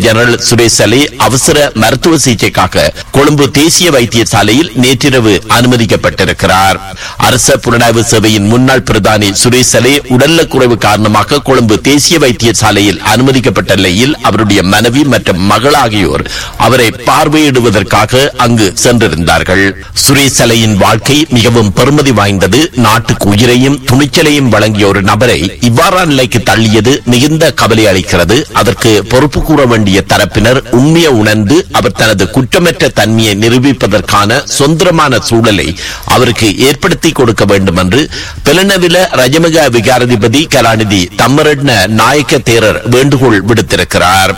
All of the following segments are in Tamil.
ஜெனரல் சுரேஷ் சலே அவசர மருத்துவ சிகிச்சைக்காக கொழும்பு தேசிய வைத்தியசாலையில் நேற்றிரவு அனுமதிக்கப்பட்டிருக்கிறார் அரச புலனாய்வு சேவையின் முன்னாள் பிரதானி சுரேஷ் சலே உடல்நலக் குறைவு காரணமாக கொழும்பு தேசிய வைத்தியசாலையில் அனுமதிக்கப்பட்ட நிலையில் அவருடைய மனைவி மற்றும் மகள் ஆகியோர் அவரை பார்வையிடுவதற்காக அங்கு சென்றிருந்தார்கள் சுரேஷ் சலையின் வாழ்க்கை மிகவும் பெருமதி வாய்ந்தது நாட்டுக்கு உயிரையும் துணிச்சலையும் வழங்கிய ஒரு நபரை இவ்வாறான நிலைக்கு தள்ளியது மிகுந்த கவலை அளிக்கிறது அதற்கு பொறுப்பு கூற வேண்டிய தரப்பினர் உண்மையை உணர்ந்து அவர் தனது குற்றமற்ற தன்மையை நிரூபிப்பதற்கான சொந்தமான சூழலை அவருக்கு ஏற்படுத்தி கொடுக்க வேண்டும் என்று பெலனவில ரஜமக விகாராதிபதி கலாநிதி தம்மரட்ன நாயக்க தேரர் வேண்டுகோள் விடுத்திருக்கிறார்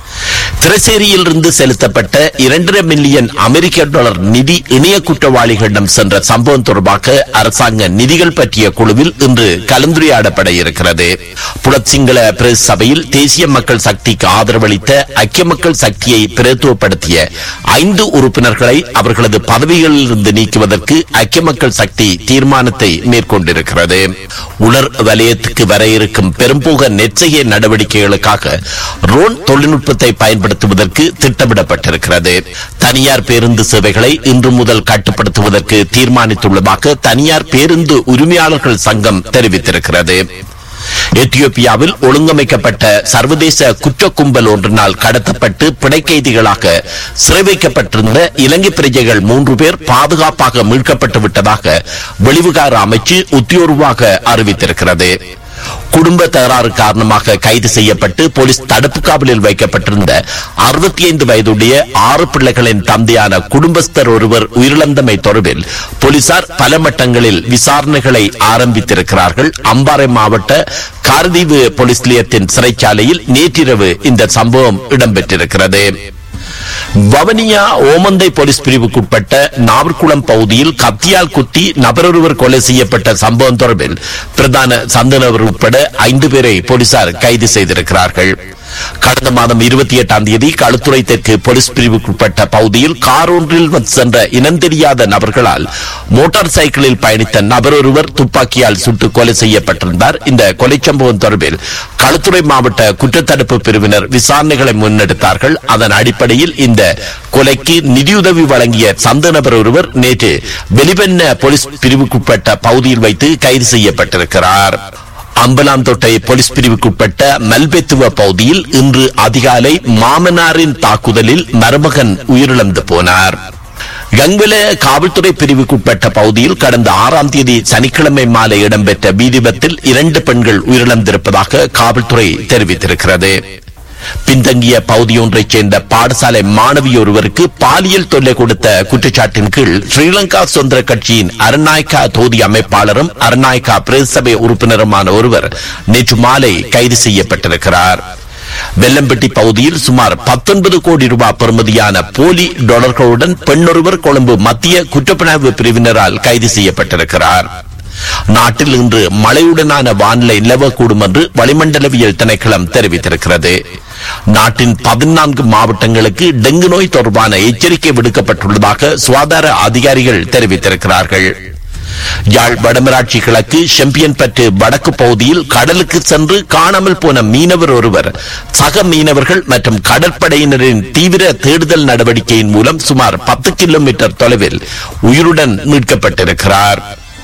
திரசேரியில் இருந்து செலுத்தப்பட்ட இரண்டரை மில்லியன் அமெரிக்க டாலர் நிதி இணைய குற்றவாளிகளிடம் சென்ற சம்பவம் தொடர்பாக அரசாங்க நிதிகள் பற்றிய குழுவில் இன்று கலந்துரையாடப்பட இருக்கிறது புலத்சிங்கள பிரஸ் சபையில் தேசிய மக்கள் சக்திக்கு ஆதரவளித்த ஐக்கிய மக்கள் சக்தியை பிரதித்துவப்படுத்திய ஐந்து உறுப்பினர்களை அவர்களது பதவிகளில் இருந்து நீக்குவதற்கு ஐக்கிய மக்கள் சக்தி தீர்மானத்தை மேற்கொண்டிருக்கிறது உலர் வலயத்துக்கு வர இருக்கும் பெரும்போக நெற்செய்ய நடவடிக்கைகளுக்காக ரோன் தொழில்நுட்பத்தை பயன்படுத்துவதற்கு திட்டமிடப்பட்டிருக்கிறது தனியார் பேருந்து சேவைகளை இன்று முதல் கட்டுப்படுத்துவதற்கு தீர்மானித்துள்ளதாக தனியார் பேருந்து உரிமையாளர்கள் சங்கம் தெரிவித்திருக்கிறது எத்தியோப்பியாவில் ஒழுங்கமைக்கப்பட்ட சர்வதேச குற்ற கும்பல் ஒன்றினால் கடத்தப்பட்டு பிணைக்கைதிகளாக சிறை வைக்கப்பட்டிருந்த இலங்கை பிரஜைகள் மூன்று பேர் பாதுகாப்பாக மீட்கப்பட்டு விட்டதாக வெளிவிகார அமைச்சு உத்தியோர்வாக அறிவித்திருக்கிறது குடும்ப தகராறு காரணமாக கைது செய்யப்பட்டு போலீஸ் தடுப்பு காவலில் வைக்கப்பட்டிருந்த அறுபத்தி ஐந்து வயதுடைய ஆறு பிள்ளைகளின் தந்தையான குடும்பஸ்தர் ஒருவர் உயிரிழந்தமை தொடர்பில் போலீசார் பல மட்டங்களில் விசாரணைகளை ஆரம்பித்திருக்கிறார்கள் அம்பாறை மாவட்ட காரதீவு போலீஸ் நிலையத்தின் சிறைச்சாலையில் நேற்றிரவு இந்த சம்பவம் இடம்பெற்றிருக்கிறது வவனியா ஓமந்தை போலீஸ் பிரிவுக்குட்பட்ட நாவர்குளம் பகுதியில் கத்தியால் குத்தி நபரொருவர் கொலை செய்யப்பட்ட சம்பவம் தொடர்பில் பிரதான சந்தனவர் உட்பட ஐந்து பேரை போலீசார் கைது செய்திருக்கிறார்கள் கடந்த மாதம் இருபத்தி எட்டாம் தேதி களுத்துறை தெற்கு போலீஸ் பிரிவுக்குட்பட்ட பகுதியில் கார் ஒன்றில் சென்ற இனம் தெரியாத நபர்களால் மோட்டார் சைக்கிளில் பயணித்த நபர் ஒருவர் துப்பாக்கியால் சுட்டு கொலை செய்யப்பட்டிருந்தார் இந்த கொலை சம்பவம் தொடர்பில் களுத்துறை மாவட்ட குற்றத்தடுப்பு பிரிவினர் விசாரணைகளை முன்னெடுத்தார்கள் அதன் அடிப்படையில் இந்த கொலைக்கு நிதியுதவி வழங்கிய சந்த நபர் ஒருவர் நேற்று வெளிவென்ன போலீஸ் பிரிவுக்குட்பட்ட பகுதியில் வைத்து கைது செய்யப்பட்டிருக்கிறார் அம்பலாந்தோட்டை போலீஸ் பிரிவுக்குட்பட்ட மல்பெத்துவ பகுதியில் இன்று அதிகாலை மாமனாரின் தாக்குதலில் மருமகன் உயிரிழந்து போனார் கங்குல காவல்துறை பிரிவுக்குட்பட்ட பகுதியில் கடந்த ஆறாம் தேதி சனிக்கிழமை மாலை இடம்பெற்ற வீதிபத்தில் இரண்டு பெண்கள் உயிரிழந்திருப்பதாக காவல்துறை தெரிவித்திருக்கிறது பின்தங்கிய பகுதியொன்றைச் சேர்ந்த பாடசாலை மாணவி ஒருவருக்கு பாலியல் தொல்லை கொடுத்த குற்றச்சாட்டின் கீழ் ஸ்ரீலங்கா சுதந்திர கட்சியின் அருநாயக்கா தொகுதி அமைப்பாளரும் அருநாயக்கா பிரதேசபை உறுப்பினருமான ஒருவர் நேற்று மாலை கைது செய்யப்பட்டிருக்கிறார் வெள்ளம்பட்டி பகுதியில் சுமார் பத்தொன்பது கோடி ரூபாய் பெறுமதியான போலி டாலர்களுடன் பெண்ணொருவர் கொழும்பு மத்திய குற்றப்புலனாய்வு பிரிவினரால் கைது செய்யப்பட்டிருக்கிறார் நாட்டில் இன்று மழையுடனான வானிலை நிலவக்கூடும் என்று வளிமண்டலவியல் திணைக்களம் தெரிவித்திருக்கிறது நாட்டின் பதினான்கு மாவட்டங்களுக்கு டெங்கு நோய் தொடர்பான எச்சரிக்கை விடுக்கப்பட்டுள்ளதாக சுகாதார அதிகாரிகள் தெரிவித்திருக்கிறார்கள் யாழ் வடமராட்சி கிழக்கு செம்பியன் பற்று வடக்கு பகுதியில் கடலுக்கு சென்று காணாமல் போன மீனவர் ஒருவர் சக மீனவர்கள் மற்றும் கடற்படையினரின் தீவிர தேடுதல் நடவடிக்கையின் மூலம் சுமார் பத்து கிலோமீட்டர் தொலைவில் உயிருடன் மீட்கப்பட்டிருக்கிறார்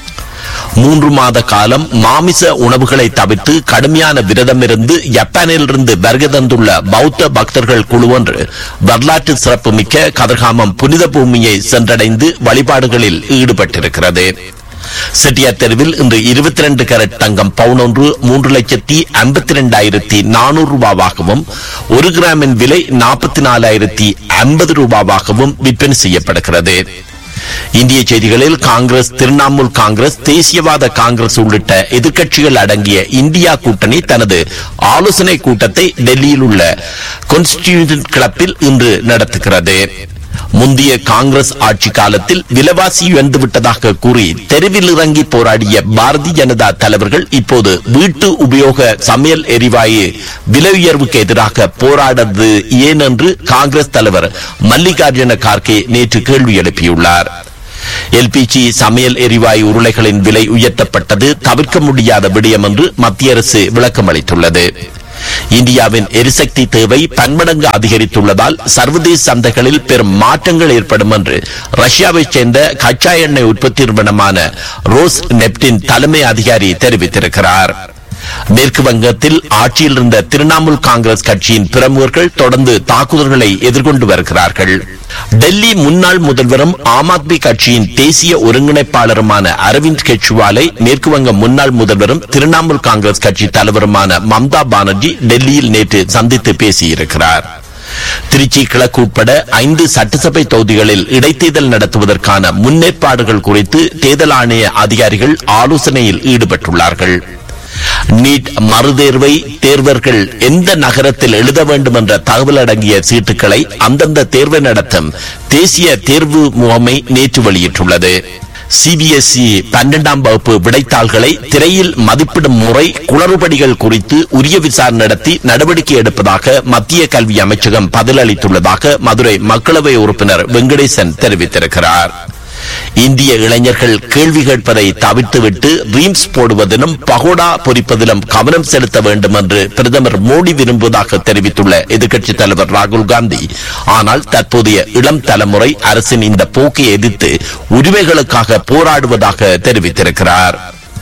மூன்று மாத காலம் மாமிச உணவுகளை தவிர்த்து கடுமையான விரதமிருந்து ஜப்பானிலிருந்து வருகை தந்துள்ள பௌத்த பக்தர்கள் குழு ஒன்று வரலாற்று சிறப்புமிக்க கதிர்காமம் புனித பூமியை சென்றடைந்து வழிபாடுகளில் ஈடுபட்டிருக்கிறது செட்டியார் தெருவில் இன்று இருபத்தி ரெண்டு கேரட் தங்கம் பவுன் ஒன்று மூன்று லட்சத்தி ஐம்பத்தி ரெண்டாயிரத்தி நானூறு ரூபாவாகவும் ஒரு கிராமின் விலை நாற்பத்தி நாலாயிரத்தி ஐம்பது ரூபாவாகவும் விற்பனை செய்யப்படுகிறது இந்திய செய்திகளில் காங்கிரஸ் திரிணாமுல் காங்கிரஸ் தேசியவாத காங்கிரஸ் உள்ளிட்ட எதிர்க்கட்சிகள் அடங்கிய இந்தியா கூட்டணி தனது ஆலோசனை கூட்டத்தை டெல்லியில் உள்ள கான்ஸ்டிடியூஷன் கிளப்பில் இன்று நடத்துகிறது முந்தைய காங்கிரஸ் ஆட்சி காலத்தில் விலைவாசி உயர்ந்து விட்டதாக கூறி தெருவில் இறங்கி போராடிய பாரதிய ஜனதா தலைவர்கள் இப்போது வீட்டு உபயோக சமையல் எரிவாயு விலை உயர்வுக்கு எதிராக போராடுவது ஏன் என்று காங்கிரஸ் தலைவர் மல்லிகார்ஜுன கார்கே நேற்று கேள்வி எழுப்பியுள்ளார் எல்பிஜி சமையல் எரிவாயு உருளைகளின் விலை உயர்த்தப்பட்டது தவிர்க்க முடியாத விடயம் என்று மத்திய அரசு விளக்கம் அளித்துள்ளது இந்தியாவின் எரிசக்தி தேவை பன்மடங்கு அதிகரித்துள்ளதால் சர்வதேச சந்தைகளில் பெரும் மாற்றங்கள் ஏற்படும் என்று ரஷ்யாவைச் சேர்ந்த கச்சா எண்ணெய் உற்பத்தி நிறுவனமான ரோஸ் நெப்டின் தலைமை அதிகாரி தெரிவித்திருக்கிறார் மேற்கு வங்கத்தில் ஆட்சியில் இருந்த திரிணாமுல் காங்கிரஸ் கட்சியின் பிரமுகர்கள் தொடர்ந்து தாக்குதல்களை எதிர்கொண்டு வருகிறார்கள் டெல்லி முன்னாள் முதல்வரும் ஆம் ஆத்மி கட்சியின் தேசிய ஒருங்கிணைப்பாளருமான அரவிந்த் கெஜ்ரிவாலை மேற்கு வங்க முன்னாள் முதல்வரும் திரிணாமுல் காங்கிரஸ் கட்சி தலைவருமான மம்தா பானர்ஜி டெல்லியில் நேற்று சந்தித்து பேசியிருக்கிறார் திருச்சி கிழக்கு உட்பட ஐந்து சட்டசபை தொகுதிகளில் இடைத்தேர்தல் நடத்துவதற்கான முன்னேற்பாடுகள் குறித்து தேர்தல் ஆணைய அதிகாரிகள் ஆலோசனையில் ஈடுபட்டுள்ளார்கள் நீட் மறுதேர்வை தேர்வர்கள் எந்த நகரத்தில் எழுத வேண்டும் என்ற தகவல் அடங்கிய சீட்டுகளை அந்தந்த தேர்வை நடத்தும் தேசிய தேர்வு முகமை நேற்று வெளியிட்டுள்ளது சிபிஎஸ்இ பன்னெண்டாம் வகுப்பு விடைத்தாள்களை திரையில் மதிப்பிடும் முறை குளறுபடிகள் குறித்து உரிய விசாரணை நடத்தி நடவடிக்கை எடுப்பதாக மத்திய கல்வி அமைச்சகம் பதிலளித்துள்ளதாக மதுரை மக்களவை உறுப்பினர் வெங்கடேசன் தெரிவித்திருக்கிறார் இந்திய இளைஞர்கள் கேள்வி கேட்பதை தவிர்த்துவிட்டு ரீம்ஸ் போடுவதிலும் பகோடா பொறிப்பதிலும் கவனம் செலுத்த வேண்டும் என்று பிரதமர் மோடி விரும்புவதாக தெரிவித்துள்ள எதிர்க்கட்சித் தலைவர் ராகுல் காந்தி ஆனால் தற்போதைய இளம் தலைமுறை அரசின் இந்த போக்கை எதிர்த்து உரிமைகளுக்காக போராடுவதாக தெரிவித்திருக்கிறார்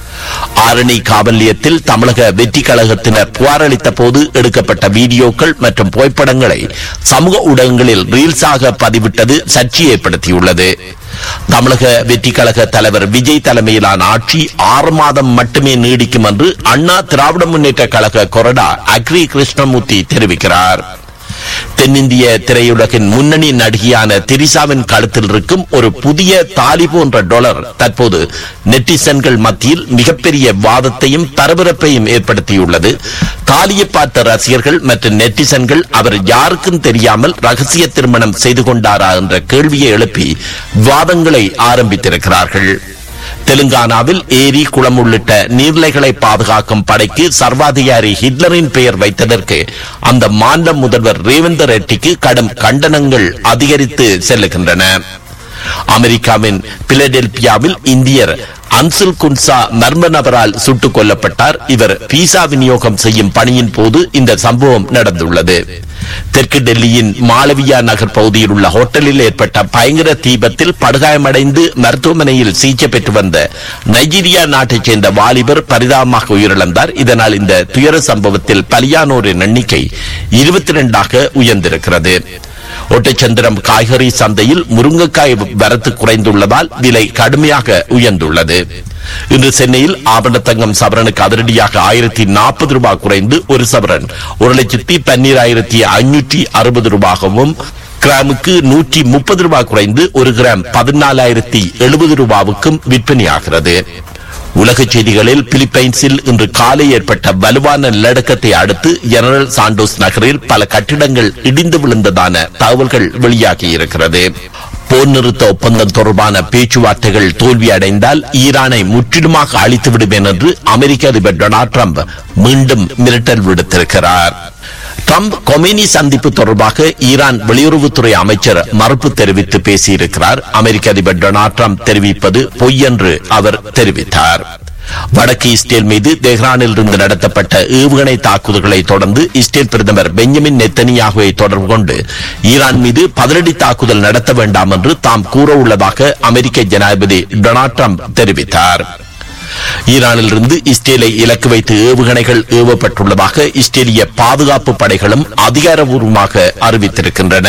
ஆரணி காவல் நிலையத்தில் தமிழக வெற்றி கழகத்தினர் புகார் அளித்த போது எடுக்கப்பட்ட வீடியோக்கள் மற்றும் புகைப்படங்களை சமூக ஊடகங்களில் ரீல்ஸாக பதிவிட்டது சர்ச்சை ஏற்படுத்தியுள்ளது தமிழக வெற்றி கழக தலைவர் விஜய் தலைமையிலான ஆட்சி ஆறு மாதம் மட்டுமே நீடிக்கும் என்று அண்ணா திராவிட முன்னேற்ற கழக கொறடா அக்ரி கிருஷ்ணமூர்த்தி தெரிவிக்கிறார் தென்னிந்திய திரையுலகின் முன்னணி நடிகையான திரிசாவின் கழுத்தில் இருக்கும் ஒரு புதிய தாலி போன்ற டொலர் தற்போது நெட்டிசன்கள் மத்தியில் மிகப்பெரிய வாதத்தையும் பரபரப்பையும் ஏற்படுத்தியுள்ளது தாலியை பார்த்த ரசிகர்கள் மற்றும் நெட்டிசன்கள் அவர் யாருக்கும் தெரியாமல் ரகசிய திருமணம் செய்து கொண்டாரா என்ற கேள்வியை எழுப்பி வாதங்களை ஆரம்பித்திருக்கிறார்கள் தெலுங்கானாவில் ஏரி குளம் உள்ளிட்ட நீர்நிலைகளை பாதுகாக்கும் படைக்கு சர்வாதிகாரி ஹிட்லரின் பெயர் வைத்ததற்கு அந்த மாநில முதல்வர் ரேவந்த ரெட்டிக்கு கடும் கண்டனங்கள் அதிகரித்து செல்லுகின்றன அமெரிக்காவின் பிலடெல்பியாவில் இந்தியர் அன்சுல் குன்சா மர்ம நபரால் சுட்டுக் கொல்லப்பட்டார் இவர் பீசா விநியோகம் செய்யும் பணியின் போது இந்த சம்பவம் நடந்துள்ளது தெற்கு டெல்லியின் மாளவியா நகர் பகுதியில் உள்ள ஹோட்டலில் ஏற்பட்ட பயங்கர தீபத்தில் படுகாயமடைந்து மருத்துவமனையில் சிகிச்சை பெற்று வந்த நைஜீரியா நாட்டைச் சேர்ந்த வாலிபர் பரிதாபமாக உயிரிழந்தார் இதனால் இந்த துயர சம்பவத்தில் பலியானோரின் எண்ணிக்கை இருபத்தி இரண்டாக உயர்ந்திருக்கிறது ஒட்டச்சந்திரம் காய்கறி சந்தையில் முருங்கைக்காய் வரத்து குறைந்துள்ளதால் விலை கடுமையாக உயர்ந்துள்ளது இன்று சென்னையில் ஆபணத்தங்கம் சவரனுக்கு அதிரடியாக ஆயிரத்தி நாற்பது ரூபாய் குறைந்து ஒரு சவரன் ஒரு லட்சத்தி பன்னீராயிரத்தி ஐநூற்றி அறுபது ரூபாகவும் கிராமுக்கு நூற்றி முப்பது ரூபாய் குறைந்து ஒரு கிராம் பதினாலாயிரத்தி எழுபது ரூபாவுக்கும் விற்பனையாகிறது உலகச் செய்திகளில் பிலிப்பைன்ஸில் இன்று காலை ஏற்பட்ட வலுவான நிலநடுக்கத்தை அடுத்து ஜெனரல் சாண்டோஸ் நகரில் பல கட்டிடங்கள் இடிந்து விழுந்ததான தகவல்கள் வெளியாகியிருக்கிறது போர் நிறுத்த ஒப்பந்தம் தொடர்பான பேச்சுவார்த்தைகள் தோல்வியடைந்தால் ஈரானை முற்றிலுமாக அழித்து விடுவேன் என்று அமெரிக்க அதிபர் டொனால்ட் ட்ரம்ப் மீண்டும் மிரட்டல் விடுத்திருக்கிறார் ட்ரம்ப் கொமேனி சந்திப்பு தொடர்பாக ஈரான் வெளியுறவுத்துறை அமைச்சர் மறுப்பு தெரிவித்து பேசியிருக்கிறார் அமெரிக்க அதிபர் டொனால்ட் ட்ரம்ப் தெரிவிப்பது பொய் என்று அவர் தெரிவித்தார் வடக்கு இஸ்ரேல் மீது தெஹ்ரானில் இருந்து நடத்தப்பட்ட ஏவுகணை தாக்குதல்களை தொடர்ந்து இஸ்ரேல் பிரதமர் பெஞ்சமின் நெத்தனியாகுவை தொடர்பு கொண்டு ஈரான் மீது பதிலடி தாக்குதல் நடத்த வேண்டாம் என்று தாம் கூற உள்ளதாக அமெரிக்க ஜனாதிபதி டொனால்ட் ட்ரம்ப் தெரிவித்தார் ஈரானிலிருந்து இஸ்ரேலை இலக்கு வைத்து ஏவுகணைகள் ஏவப்பட்டுள்ளதாக இஸ்ரேலிய பாதுகாப்பு படைகளும் அதிகாரபூர்வமாக அறிவித்திருக்கின்றன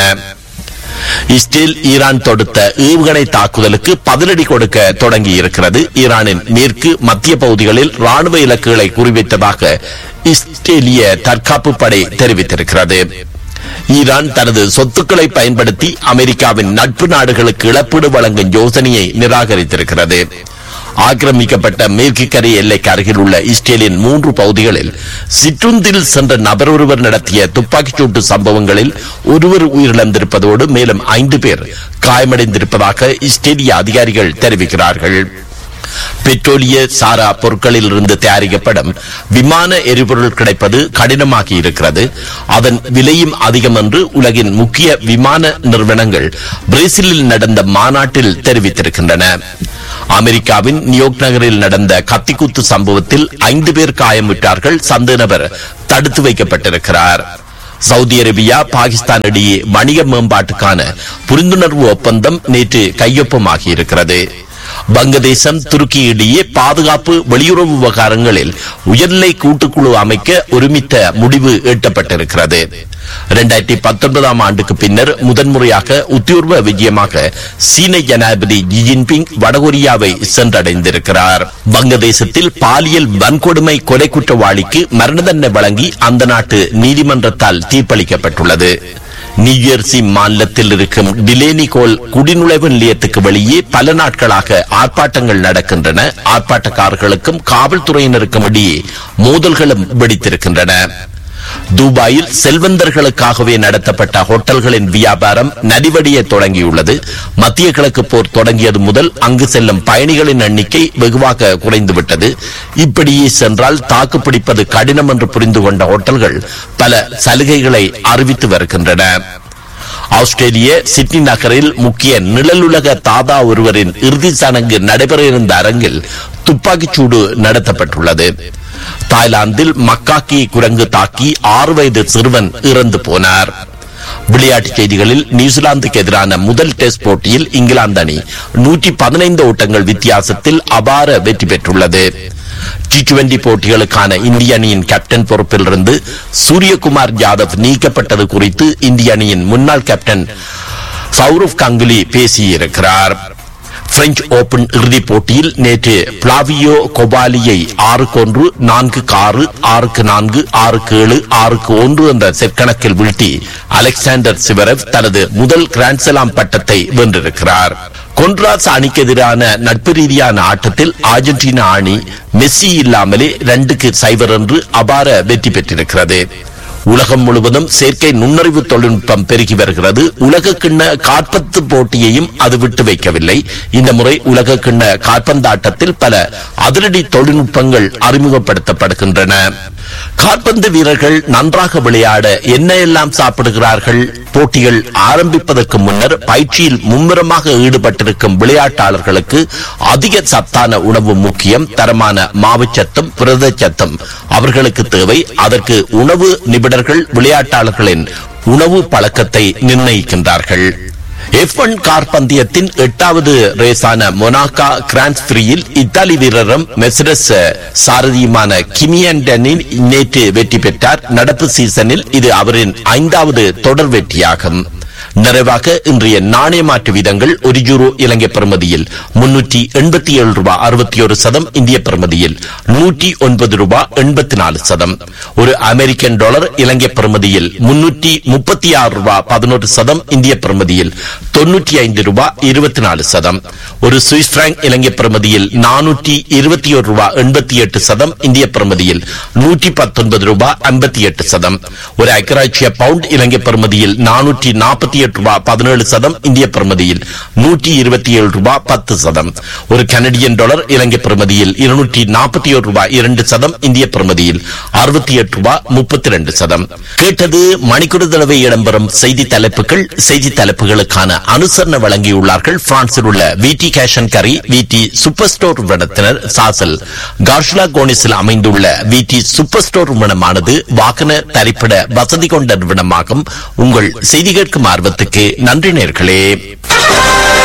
இஸ்ரேல் ஈரான் தொடுத்த ஏவுகணை தாக்குதலுக்கு பதிலடி கொடுக்க தொடங்கி இருக்கிறது ஈரானின் மேற்கு மத்திய பகுதிகளில் ராணுவ இலக்குகளை குறிவைத்ததாக இஸ்ரேலிய தற்காப்பு படை தெரிவித்திருக்கிறது ஈரான் தனது சொத்துக்களை பயன்படுத்தி அமெரிக்காவின் நட்பு நாடுகளுக்கு இழப்பீடு வழங்கும் யோசனையை நிராகரித்திருக்கிறது ஆக்கிரமிக்கப்பட்ட மேற்கு கரை எல்லைக்கு அருகில் உள்ள இஸ்ரேலின் மூன்று பகுதிகளில் சிற்றுந்தில் சென்ற நபர் ஒருவர் நடத்திய துப்பாக்கிச் சூட்டு சம்பவங்களில் ஒருவர் உயிரிழந்திருப்பதோடு மேலும் ஐந்து பேர் காயமடைந்திருப்பதாக இஸ்ரேலிய அதிகாரிகள் தெரிவிக்கிறார்கள் பெட்ரோலிய சாரா பொருட்களில் இருந்து தயாரிக்கப்படும் விமான எரிபொருள் கிடைப்பது கடினமாகி இருக்கிறது அதன் விலையும் அதிகம் என்று உலகின் முக்கிய விமான நிறுவனங்கள் பிரேசிலில் நடந்த மாநாட்டில் தெரிவித்திருக்கின்றன அமெரிக்காவின் நியூயார்க் நகரில் நடந்த கத்திக்குத்து சம்பவத்தில் ஐந்து பேர் காயமுற்றார்கள் சந்த நபர் தடுத்து வைக்கப்பட்டிருக்கிறார் சவுதி அரேபியா பாகிஸ்தான் இடையே வணிக மேம்பாட்டுக்கான புரிந்துணர்வு ஒப்பந்தம் நேற்று கையொப்பமாகி இருக்கிறது வங்கதேசம் துருக்கி இடையே பாதுகாப்பு வெளியுறவு விவகாரங்களில் உயர்நிலை கூட்டுக்குழு அமைக்க ஒருமித்த முடிவு எட்டப்பட்டிருக்கிறது இரண்டாயிரத்தி பத்தொன்பதாம் ஆண்டுக்கு பின்னர் முதன்முறையாக உத்தியோர்வ விஜயமாக சீன ஜனாதிபதி ஜி ஜின்பிங் வடகொரியாவை சென்றடைந்திருக்கிறார் வங்கதேசத்தில் பாலியல் வன்கொடுமை கொலை குற்றவாளிக்கு மரண தண்டனை வழங்கி அந்த நாட்டு நீதிமன்றத்தால் தீர்ப்பளிக்கப்பட்டுள்ளது நியூஜெர்சி மாநிலத்தில் இருக்கும் டிலேனி கோல் குடிநுழைவு நிலையத்துக்கு வெளியே பல நாட்களாக ஆர்ப்பாட்டங்கள் நடக்கின்றன ஆர்ப்பாட்டக்காரர்களுக்கும் காவல்துறையினருக்கும் இடையே மோதல்களும் வெடித்திருக்கின்றன துபாயில் செல்வந்தர்களுக்காகவே நடத்தப்பட்ட ஹோட்டல்களின் வியாபாரம் நடிவடைய தொடங்கியுள்ளது மத்திய கிழக்கு போர் தொடங்கியது முதல் அங்கு செல்லும் பயணிகளின் எண்ணிக்கை வெகுவாக குறைந்துவிட்டது இப்படியே சென்றால் தாக்குப்பிடிப்பது கடினம் என்று புரிந்து கொண்ட ஹோட்டல்கள் பல சலுகைகளை அறிவித்து வருகின்றன ஆஸ்திரேலிய சிட்னி நகரில் முக்கிய நிழலுலக தாதா ஒருவரின் இறுதி சடங்கு நடைபெற இருந்த அரங்கில் துப்பாக்கிச்சூடு நடத்தப்பட்டுள்ளது தாய்லாந்தில் மக்காக்கி குரங்கு தாக்கி ஆறு வயது சிறுவன் இறந்து போனார் விளையாட்டுச் செய்திகளில் நியூசிலாந்துக்கு எதிரான முதல் டெஸ்ட் போட்டியில் இங்கிலாந்து அணி நூற்றி பதினைந்து ஓட்டங்கள் வித்தியாசத்தில் அபார வெற்றி பெற்றுள்ளது டி டுவெண்டி போட்டிகளுக்கான இந்திய அணியின் கேப்டன் பொறுப்பிலிருந்து சூரியகுமார் யாதவ் நீக்கப்பட்டது குறித்து இந்திய அணியின் முன்னாள் கேப்டன் சௌரவ் கங்குலி பேசியிருக்கிறார் பிரெஞ்சு ஓபன் இறுதிப் போட்டியில் நேற்று பிளாவியோ கொபாலியை ஆறுக்கு ஒன்று நான்குக்கு ஆறு ஆறுக்கு நான்கு ஆறுக்கு ஏழு ஆறுக்கு ஒன்று என்ற செட் கணக்கில் வீழ்த்தி அலெக்சாண்டர் சிவரவ் தனது முதல் கிராண்ட்ஸ்லாம் பட்டத்தை வென்றிருக்கிறார் கொன்ராஸ் அணிக்கு எதிரான நட்பு ரீதியான ஆட்டத்தில் அர்ஜென்டினா அணி மெஸ்ஸி இல்லாமலே ரெண்டுக்கு சைபர் என்று அபார வெற்றி பெற்றிருக்கிறது உலகம் முழுவதும் செயற்கை நுண்ணறிவு தொழில்நுட்பம் பெருகி வருகிறது உலக கிண்ண காற்பந்து போட்டியையும் அது விட்டு வைக்கவில்லை இந்த முறை உலக கிண்ண காற்பந்தாட்டத்தில் பல அதிரடி தொழில்நுட்பங்கள் அறிமுகப்படுத்தப்படுகின்றன காற்பந்து வீரர்கள் நன்றாக விளையாட என்ன எல்லாம் சாப்பிடுகிறார்கள் போட்டிகள் ஆரம்பிப்பதற்கு முன்னர் பயிற்சியில் மும்முரமாக ஈடுபட்டிருக்கும் விளையாட்டாளர்களுக்கு அதிக சத்தான உணவு முக்கியம் தரமான மாவுச்சத்தும் புரதச்சத்தும் அவர்களுக்கு தேவை அதற்கு உணவு நிபுணர்கள் விளையாட்டாளர்களின் உணவு பழக்கத்தை நிர்ணயிக்கின்றார்கள் எஃப் ஒன் கார் பந்தயத்தின் எட்டாவது ரேஸான மொனாக்கா கிராண்ட் ஃப்ரீயில் இத்தாலி வீரரும் மெர்சடஸ் சாரதியுமான கிமியண்டனின் நேற்று வெற்றி பெற்றார் நடப்பு சீசனில் இது அவரின் ஐந்தாவது தொடர் வெற்றியாகும் நிறைவாக இன்றைய நாணய மாற்று வீதங்கள் ஒரு யூரோ இலங்கை பெறுமதியில் முன்னூற்றி எண்பத்தி ஏழு ரூபாய் அறுபத்தி ஒரு சதம் இந்திய பெறுமதியில் நூற்றி ஒன்பது ரூபாய் எண்பத்தி நாலு சதம் ஒரு அமெரிக்கன் டாலர் இலங்கை பெறுமதியில் முன்னூற்றி முப்பத்தி ஆறு ரூபாய் பதினோரு சதம் இந்திய பெறுமதியில் தொன்னூற்றி ஐந்து ரூபாய் இருபத்தி நாலு சதம் ஒரு சுவிஸ் பிராங்க் இலங்கை பெறுமதியில் நானூற்றி இருபத்தி ஒரு ரூபாய் எண்பத்தி எட்டு சதம் இந்திய பெறுமதியில் நூற்றி பத்தொன்பது ரூபாய் ஐம்பத்தி எட்டு சதம் ஒரு ஐக்கராட்சிய பவுண்ட் இலங்கை பெறுமதியில் நானூற்றி நாற்பத்தி எட்டு ரூபாய் பதினேழு சதம் இந்திய பெறுமதியில் நூற்றி இருபத்தி ஏழு ரூபாய் பத்து சதம் ஒரு கனடியன் டாலர் இலங்கை பெறுமதியில் இருநூற்றி நாற்பத்தி ஒரு ரூபாய் இரண்டு சதம் இந்திய பெறுமதியில் அறுபத்தி எட்டு ரூபாய் முப்பத்தி ரெண்டு சதம் கேட்டது மணிக்கூட தடவை இடம்பெறும் செய்தி தலைப்புகள் செய்தி தலைப்புகளுக்கான அனுசரணை வழங்கியுள்ளார்கள் பிரான்சில் உள்ள விடி கேஷன் கரி விடி சூப்பர் ஸ்டோர் நிறுவனத்தினர் சாசல் கார்ஷ்லா கோனிஸில் அமைந்துள்ள விடி சூப்பர் ஸ்டோர் நிறுவனமானது வாகன தரிப்பிட வசதி கொண்ட நிறுவனமாகும் உங்கள் செய்தி கேட்கும் ஆர்வத்துக்கு நன்றி நேர்களே